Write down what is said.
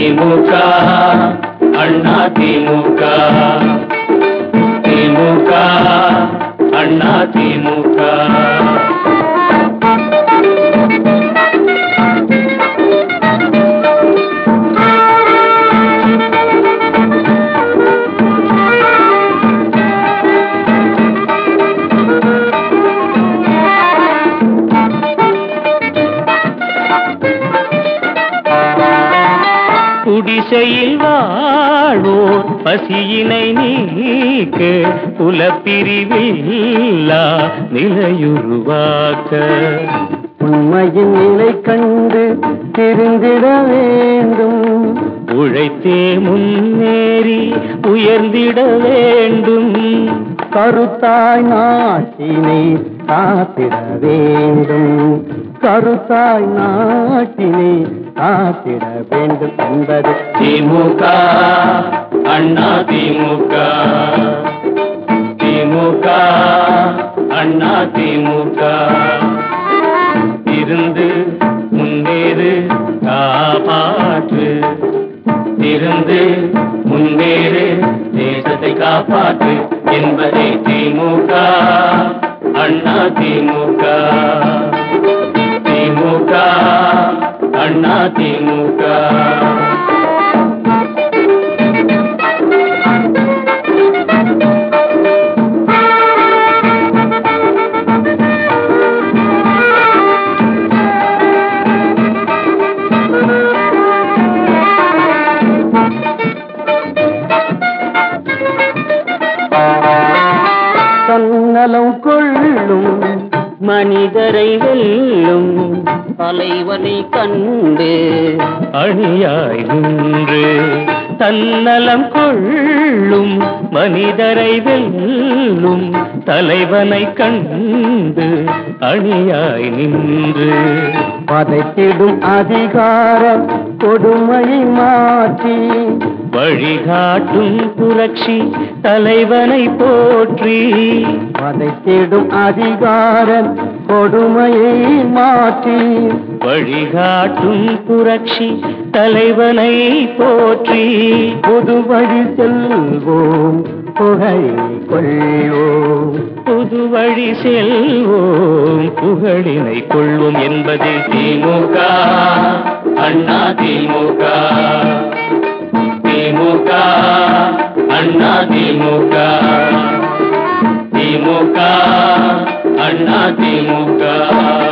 திமுக அண்ணா திமுக திமுக அண்ணா திமுக குடிசையில் வாழ்வோர் பசியினை நீக்க குலப்பிரிவில்லா நிலையுருவாக்க உண்மையின் நிலை கண்டு திருந்திட வேண்டும் உழைத்தே முன்னேறி உயர்ந்திட வேண்டும் கருத்தாய் நாட்டினை காத்திட வேண்டும் கருத்தாய் நாட்டினை காத்திட வேண்டும் என்பது திமுக அண்ணா திமுக திமுக அண்ணா திமுக இருந்து முன்னேறு காப்பாற்று இருந்து முன்னேறு தேசத்தை காப்பாற்று என்பதே திமுக அண்ணா திமுக திமுக அண்ணா திமுக தன்னலம் கொள்ளும் மனிதரை வெல்லும் தலைவனை கண்டு அணியாய் நின்று தன்னலம் கொள்ளும் மனிதரை வெல்லும் தலைவனை கண்டு அணியாய் நின்று பதைத்திடும் அதிகாரம் கொடுமையை மாற்றி வழிகாட்டும் புரட்சி தலைவனை போற்றி பதைத்திடும் அதிகாரம் கொடுமையை மாற்றி வழிகாட்டும் புரட்சி தலைவனை போற்றி புது வழி செல்வோம் புகை கொள்வோம் புது வழி செல்வோம் புகழினை கொள்வோம் என்பது திமுக அண்ணா திமுக திமுக அண்ணா திமுக திமுக அண்ணா திமுக